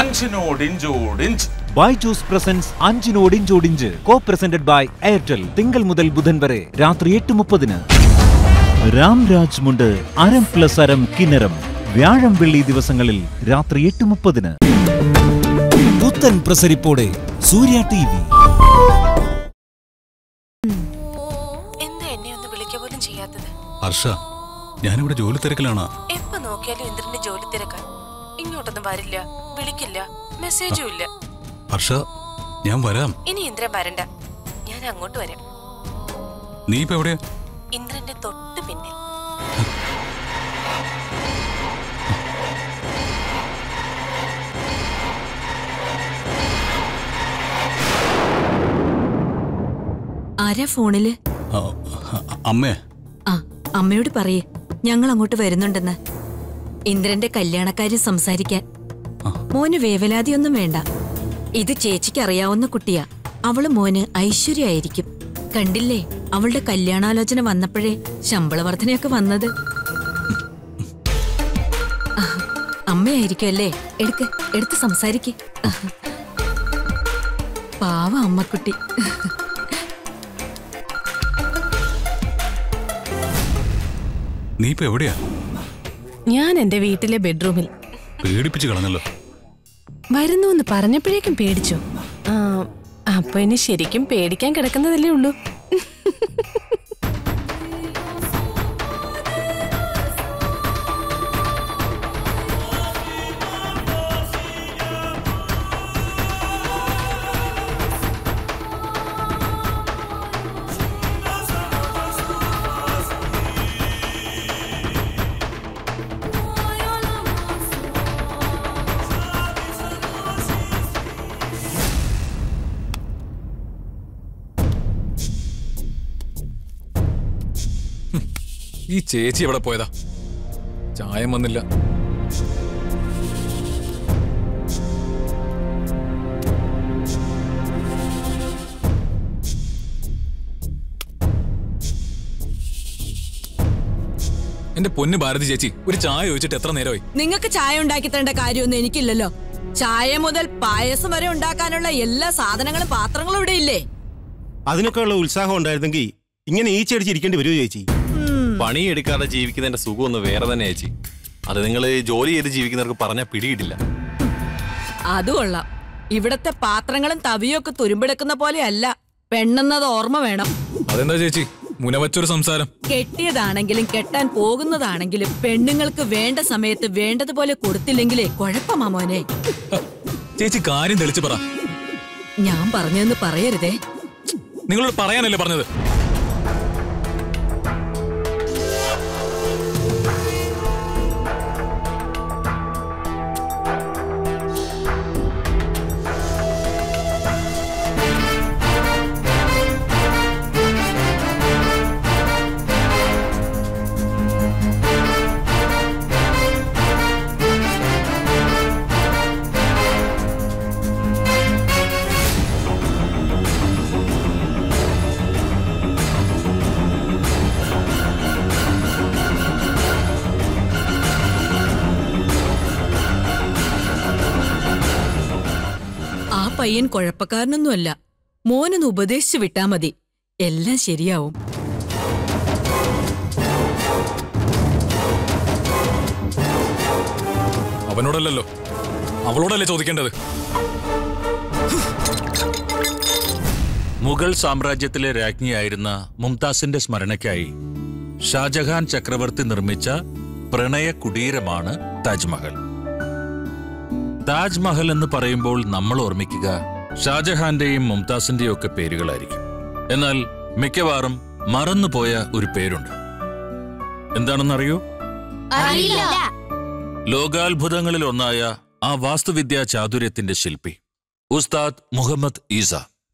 അഞ്ചിനോടിഞ്ചോടിഞ്ച് Byju's presents അഞ്ചിനോടിഞ്ചോടിഞ്ച് co presented by Airtel തിങ്കൾ മുതൽ ബുധൻ വരെ രാത്രി എട്ട് മുപ്പതിന് രാംരാജ് മുണ്ട് അരം പ്ലസ് അരം കിന്നരം വ്യാഴം വെള്ളി ദിവസങ്ങളിൽ രാത്രി എട്ട് മുപ്പതിന് പുത്തൻ പ്രസരിപ്പോടെ സൂര്യ ടി വി എന്താ എന്നെ ഒന്ന് വിളിക്ക പോലും ചെയ്യാത്തത് ഹർഷ ഞാനിവിടെ ജോലി തിരക്കിലാണ് എപ്പോ നോക്കിയാലും ഇന്ദ്രന്റെ ജോലി തിരക്കാൻ ഇങ്ങോട്ടൊന്നും വരില്ല വിളിക്കില്ല മെസ്സേജും ഇല്ല ഹർഷ ഞാൻ വരാം ഇനി ഇന്ദ്രൻ വരണ്ട ഞാൻ അങ്ങോട്ട് വരാം നീ ഇപ്പൊ എവിടെയാ ഇന്ദ്രന്റെ തൊട്ട് പിന്നിൽ ആരാ ഫോണില് ആ, ആ, അമ്മേ ആ അമ്മയോട് പറയേ ഞങ്ങൾ അങ്ങോട്ട് വരുന്നുണ്ടെന്ന് ഇന്ദ്രന്റെ കല്യാണക്കാര്യം സംസാരിക്കാൻ മോന് വേവലാതിയൊന്നും വേണ്ട ഇത് ചേച്ചിക്ക് അറിയാവുന്ന കുട്ടിയാ അവള് മോന് ഐശ്വര്യായിരിക്കും കണ്ടില്ലേ അവളുടെ കല്യാണാലോചന വന്നപ്പോഴേ ശമ്പള വർധനയൊക്കെ വന്നത് ആ, അമ്മയായിരിക്കും അല്ലേ എടുക്ക് എടുത്ത് സംസാരിക്ക് പാവ അമ്മക്കുട്ടി നീ ഇപ്പൊ എവിടെയാ ഞാൻ എന്റെ വീട്ടിലെ ബെഡ്റൂമിൽ പേടിപ്പിച്ച് കളഞ്ഞല്ലോ വരുന്നു എന്ന് പറഞ്ഞപ്പോഴേക്കും പേടിച്ചു ആ, അപ്പൊ ഇനി ശരിക്കും പേടിക്കാൻ കിടക്കുന്നതല്ലേ ഉള്ളൂ ഈ ചേച്ചി എവിടെ പോയതാ ചായം വന്നില്ല എന്റെ പൊന്ന് ഭാരതി ചേച്ചി ഒരു ചായ ചോദിച്ചിട്ട് എത്ര നേരമായി നിങ്ങൾക്ക് ചായ ഉണ്ടാക്കി തരേണ്ട കാര്യമൊന്നും എനിക്കില്ലല്ലോ ചായ മുതൽ പായസം വരെ ഉണ്ടാക്കാനുള്ള എല്ലാ സാധനങ്ങളും പാത്രങ്ങളും ഇവിടെ ഇല്ലേ അതിനൊക്കെയുള്ള ഉത്സാഹം ഉണ്ടായിരുന്നെങ്കിൽ ഇങ്ങനെ ഈ ചെടിച്ചിരിക്കേണ്ടി വരുമോ ചേച്ചി പണിയെടുക്കാതെ ജീവിക്കുന്നതിന്റെ സുഖം ഒന്ന് വേറെ തന്നെ ചേച്ചി അത് നിങ്ങൾ ജോലി ചെയ്ത് ജീവിക്കുന്നവർക്ക് പറഞ്ഞാൽ പിടിയിട്ടില്ല അത് കൊള്ളാം ഇവിടത്തെ പാത്രങ്ങളും തവിയും ഒക്കെ തുരുമ്പെടുക്കുന്ന പോലെയല്ല പെണ്ണെന്നത് ഓർമ്മ വേണം അതെന്താ ചേച്ചി മുനവച്ചൊരു സംസാരം കെട്ടിയതാണെങ്കിലും കെട്ടാൻ പോകുന്നതാണെങ്കിലും പെണ്ണുങ്ങൾക്ക് വേണ്ട സമയത്ത് വേണ്ടതുപോലെ കൊടുത്തില്ലെങ്കിലേ കുഴപ്പമാ മോനെ ഹ, ചേച്ചി കാര്യം തെളിച്ച് പറ ഞാൻ പറഞ്ഞതെന്ന് പറയരുതേ നിങ്ങളോട് പറയാനല്ലേ പറഞ്ഞത് ആ പയ്യൻ കുഴപ്പക്കാരനൊന്നുമല്ല മോനൊന്ന് ഉപദേശിച്ചു വിട്ടാ മതി എല്ലാം ശരിയാവും അവനോടല്ലല്ലോ അവളോടല്ലേ ചോദിക്കേണ്ടത് മുഗൾ സാമ്രാജ്യത്തിലെ രാജ്ഞിയായിരുന്ന മുംതാസിന്റെ സ്മരണയ്ക്കായി ഷാജഹാൻ ചക്രവർത്തി നിർമ്മിച്ച പ്രണയ കുടീരമാണ് താജ്മഹൽ താജ്മഹൽ എന്ന് പറയുമ്പോൾ നമ്മൾ ഓർമ്മിക്കുക ഷാജഹാന്റെയും മുംതാസിന്റെയും ഒക്കെ പേരുകളായിരിക്കും എന്നാൽ മിക്കവാറും മറന്നുപോയ ഒരു പേരുണ്ട് എന്താണെന്നറിയോ ലോകാത്ഭുതങ്ങളിൽ ഒന്നായ ആ വാസ്തുവിദ്യാ ചാതുര്യത്തിന്റെ ശില്പി ഉസ്താദ് മുഹമ്മദ് ഈസ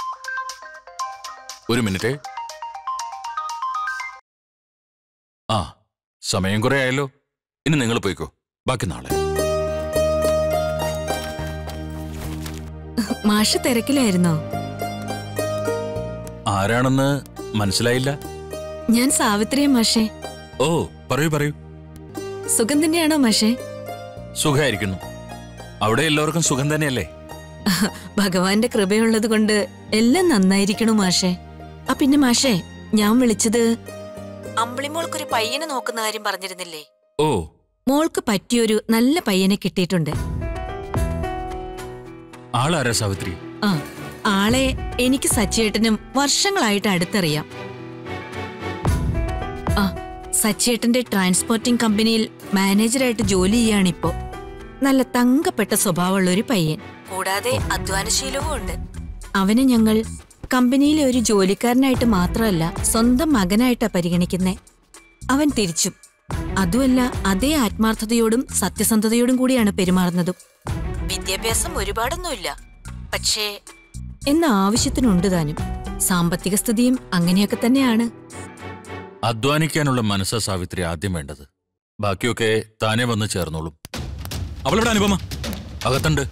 ഒരു മിനിറ്റ് ആ സമയം കുറെ ആയല്ലോ ഇനി നിങ്ങൾ പോയിക്കോ ബാക്കി നാളെ മാഷ് തിരക്കിലായിരുന്നോ ആരാണെന്ന് മനസ്സിലായില്ല ഞാൻ സാവിത്രിയ മാഷേ ഓ പറയൂ പറയൂ സുഖം തന്നെയാണോ മാഷേ സുഖായിരിക്കുന്നു അവിടെ എല്ലാവർക്കും സുഖം തന്നെയല്ലേ ഭഗവാന്റെ കൃപയുള്ളത് കൊണ്ട് എല്ലാം നന്നായിരിക്കണു മാഷേ ആ പിന്നെ മാഷേ ഞാൻ വിളിച്ചത് അമ്പിളിമോൾക്കൊരു പയ്യനെ നോക്കുന്ന കാര്യം പറഞ്ഞിരുന്നില്ലേ ഓ മോൾക്ക് പറ്റിയൊരു നല്ല പയ്യനെ കിട്ടിയിട്ടുണ്ട് ആളാരാ സാവിത്രി ആ ആളെ എനിക്ക് സച്ചേട്ടനും വർഷങ്ങളായിട്ട് അടുത്തറിയാം ആ സച്ചേട്ടന്റെ ട്രാൻസ്പോർട്ടിംഗ് കമ്പനിയിൽ മാനേജറായിട്ട് ജോലി ചെയ്യാണിപ്പോ നല്ല തങ്കപ്പെട്ട സ്വഭാവമുള്ള ഒരു പയ്യൻ കൂടാതെ അധ്വാനശീലവും ഉണ്ട് അവനെ ഞങ്ങൾ കമ്പനിയിലെ ഒരു ജോലിക്കാരനായിട്ട് മാത്രമല്ല സ്വന്തം മകനായിട്ടാ പരിഗണിക്കുന്നേ അവൻ തിരിച്ചും അതുമല്ല അതേ ആത്മാർത്ഥതയോടും സത്യസന്ധതയോടും കൂടിയാണ് പെരുമാറുന്നതും വിദ്യാഭ്യാസം ഒരുപാടൊന്നുമില്ല പക്ഷേ എന്ന ആവശ്യത്തിനുണ്ട് താനും സാമ്പത്തിക സ്ഥിതിയും അങ്ങനെയൊക്കെ തന്നെയാണ് അധ്വാനിക്കാനുള്ള മനസ്സാ സാവിത്രി ആദ്യം വേണ്ടത് ബാക്കിയൊക്കെ താനെ വന്ന് ചേർന്നോളും അവളെവിടെ അനുപമ അകത്തുണ്ട്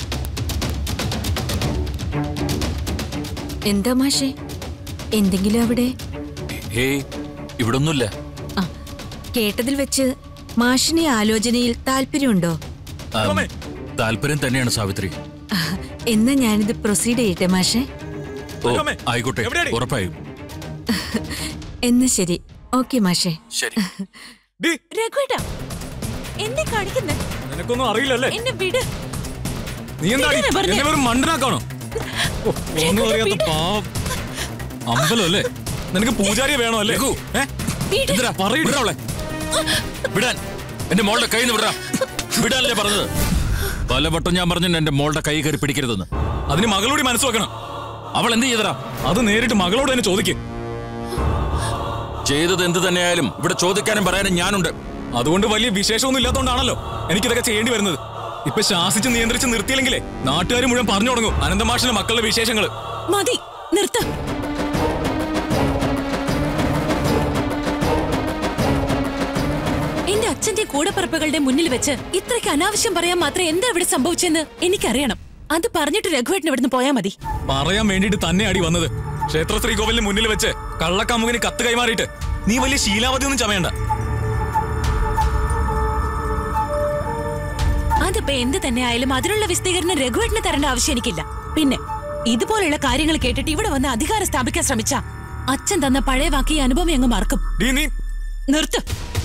എന്താ മാഷേ എന്തെങ്കിലും അവിടെ ഹേയ് ഇവിടൊന്നുമില്ല ആ കേട്ടതിൽ വെച്ച് മാഷിനെ ആലോചനയിൽ താല്പര്യമുണ്ടോ ആം, താല്പര്യം തന്നെയാണ് സാവിത്രി ആ, എന്നാ ഞാനിത് പ്രൊസീഡ് ചെയ്യട്ടെ മാഷേ ഓ അനുപമേ, ആയിക്കോട്ടെ എവിടെയാടി? ഉറപ്പായും എന്നാ ശരി ഓക്കെ മാഷേ ശരി ഡി രഘുവേട്ടാ എന്നെ കാണിക്കുന്നേ നിനക്കൊന്നും അറിയില്ലല്ലേ എന്നെ വിട് നീ എന്താ ഇങ്ങനെ പറഞ്ഞേ. എന്നെ വെറും മണ്ടനാക്കാണോ ഓ, ഒന്നും അറിയാത്ത പാവം അമ്പലം അല്ലേ നിനക്ക് പൂജാരിയെ വേണോ അല്ലേ രഘു, ഏ? എന്തിനാ പറയടി. വിടാ അവളെ വിടാൻ എന്റെ മോളുടെ കൈ വിടാ വിടാനല്ലേ പറഞ്ഞത് പലവട്ടം ഞാൻ പറഞ്ഞു എന്റെ മോളുടെ കൈ കയറി പിടിക്കരുതെന്ന് അതിന് മകളോട് മനസ്സ് വെക്കണം അവൾ എന്ത് ചെയ്തടാ അത് നേരിട്ട് മകളോട് തന്നെ ചോദിക്ക് ചെയ്തത് എന്ത് തന്നെയായാലും ഇവിടെ ചോദിക്കാനും പറയാനും ഞാനുണ്ട് അതുകൊണ്ട് വലിയ വിശേഷമൊന്നും ഇല്ലാത്തതുകൊണ്ടാണല്ലോ എനിക്കിതൊക്കെ ചെയ്യേണ്ടി വരുന്നത് ഇപ്പൊ ശാസിച്ച് നിയന്ത്രിച്ച് നിർത്തിയില്ലെങ്കിലേ നാട്ടുകാർ മുഴുവൻ പറഞ്ഞു തുടങ്ങും അനന്തമാഷിന്റെ മക്കളുടെ വിശേഷങ്ങള് മതി നിർത്ത എന്റെ അച്ഛന്റെ കൂടപ്പറപ്പുകളുടെ മുന്നിൽ വെച്ച് ഇത്രയ്ക്ക് അനാവശ്യം പറയാൻ മാത്രം എന്താ ഇവിടെ സംഭവിച്ചെന്ന് എനിക്കറിയണം അത് പറഞ്ഞിട്ട് രഘുവേട്ടൻ ഇവിടുന്ന് പോയാ മതി പറയാൻ വേണ്ടിയിട്ട് തന്നെ അടി വന്നത് ക്ഷേത്ര ശ്രീകോവിലിന് മുന്നിൽ വെച്ച് കള്ളക്കമ്മുകിന് കത്ത് കൈമാറിയിട്ട് നീ വലിയ ശീലാവതി ഒന്നും ചമയണ്ട അതിപ്പോ എന്ത് തന്നെ ആയാലും അതിനുള്ള വിസ്തീകരണം രഘുവേട്ടന് തരേണ്ട ആവശ്യം എനിക്കില്ല പിന്നെ ഇതുപോലുള്ള കാര്യങ്ങൾ കേട്ടിട്ട് ഇവിടെ വന്ന് അധികാരം സ്ഥാപിക്കാൻ ശ്രമിച്ച അച്ഛൻ തന്ന പഴയ വാക്ക് ഈ അനുഭവം അങ്ങ് മറക്കും ഡീ നീ നിർത്ത്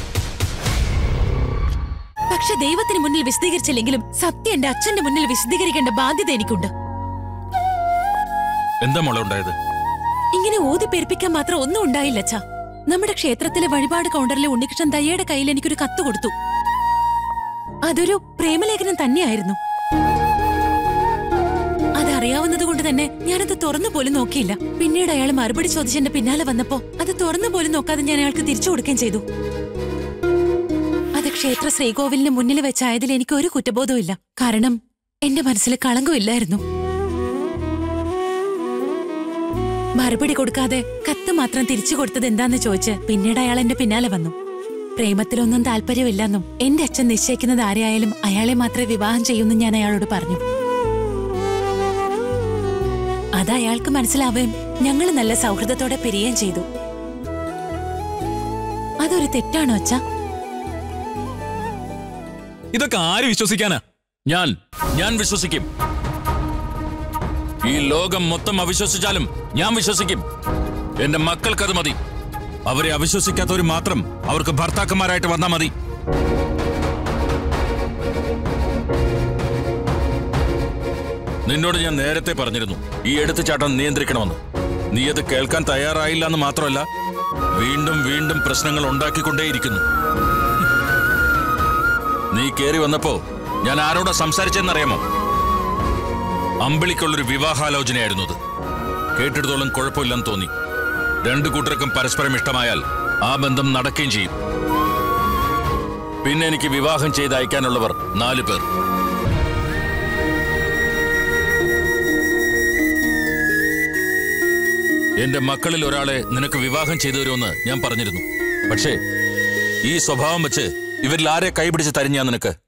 പക്ഷെ ദൈവത്തിന് മുന്നിൽ വിശദീകരിച്ചില്ലെങ്കിലും സത്യം എന്റെ അച്ഛന്റെ മുന്നിൽ വിശദീകരിക്കേണ്ട ബാധ്യത എനിക്കുണ്ട് എന്താ മോളെ ഉണ്ടായത് ഇങ്ങനെ ഊതി പെരുപ്പിക്കാൻ മാത്രം ഒന്നും ഉണ്ടായില്ല അച്ഛാ നമ്മുടെ ക്ഷേത്രത്തിലെ വഴിപാട് കൗണ്ടറിലെ ഉണ്ണികൃഷ്ണൻ തയ്യയുടെ കയ്യിൽ എനിക്കൊരു കത്ത് കൊടുത്തു അതൊരു പ്രേമലേഖനം തന്നെയായിരുന്നു അതറിയാവുന്നത് കൊണ്ട് തന്നെ ഞാനത് തുറന്നു പോലും നോക്കിയില്ല പിന്നീട് അയാൾ മറുപടി ചോദിച്ചെന്റെ പിന്നാലെ വന്നപ്പോ അത് തുറന്നു പോലും നോക്കാതെ ഞാൻ അയാൾക്ക് തിരിച്ചു കൊടുക്കുകയും ചെയ്തു അത് ക്ഷേത്ര ശ്രീകോവിലിന് മുന്നിൽ വെച്ചായതിൽ എനിക്ക് ഒരു കുറ്റബോധവും ഇല്ല കാരണം എന്റെ മനസ്സിൽ കളങ്കമില്ലായിരുന്നു മറുപടി കൊടുക്കാതെ കത്ത് മാത്രം തിരിച്ചു കൊടുത്തത് എന്താന്ന് ചോദിച്ച് പിന്നീട് അയാൾ എന്റെ പിന്നാലെ വന്നു പ്രേമത്തിലൊന്നും താല്പര്യമില്ലെന്നും എന്റെ അച്ഛൻ നിശ്ചയിക്കുന്നത് ആരെയായാലും അയാളെ മാത്രമേ വിവാഹം ചെയ്യുമെന്ന് ഞാൻ അയാളോട് പറഞ്ഞു അത് അയാൾക്ക് മനസ്സിലാവുകയും ഞങ്ങൾ നല്ല സൗഹൃദത്തോടെ പിരിയുകയും ചെയ്തു അതൊരു തെറ്റാണോ അച്ഛാ ഇതൊക്കെ ആര് വിശ്വസിക്കാനാ ഞാൻ ഞാൻ വിശ്വസിക്കും ഈ ലോകം മൊത്തം അവിശ്വസിച്ചാലും ഞാൻ വിശ്വസിക്കും എന്റെ മക്കൾക്കത് മതി അവരെ അവിശ്വസിക്കാത്തവർ മാത്രം അവർക്ക് ഭർത്താക്കന്മാരായിട്ട് വന്നാ മതി നിന്നോട് ഞാൻ നേരത്തെ പറഞ്ഞിരുന്നു ഈ എടുത്തുചാട്ടം നിയന്ത്രിക്കണമെന്ന് നീ അത് കേൾക്കാൻ തയ്യാറായില്ല എന്ന് മാത്രമല്ല വീണ്ടും വീണ്ടും പ്രശ്നങ്ങൾ ഉണ്ടാക്കിക്കൊണ്ടേയിരിക്കുന്നു നീ കേറി വന്നപ്പോ ഞാൻ ആരോടാ സംസാരിച്ചെന്നറിയാമോ അമ്പിളിക്കുള്ളൊരു വിവാഹാലോചനയായിരുന്നു അത് കേട്ടിടത്തോളം കുഴപ്പമില്ലെന്ന് തോന്നി രണ്ടു കൂട്ടർക്കും പരസ്പരം ഇഷ്ടമായാൽ ആ ബന്ധം നടക്കുകയും ചെയ്യും പിന്നെ എനിക്ക് വിവാഹം ചെയ്ത് അയക്കാനുള്ളവർ നാലു പേർ എന്റെ മക്കളിൽ ഒരാളെ നിനക്ക് വിവാഹം ചെയ്തു തരുമെന്ന് ഞാൻ പറഞ്ഞിരുന്നു പക്ഷേ ഈ സ്വഭാവം വെച്ച് ഇവരിൽ ആരെ കൈപിടിച്ച് തരിഞ്ഞാ നിനക്ക്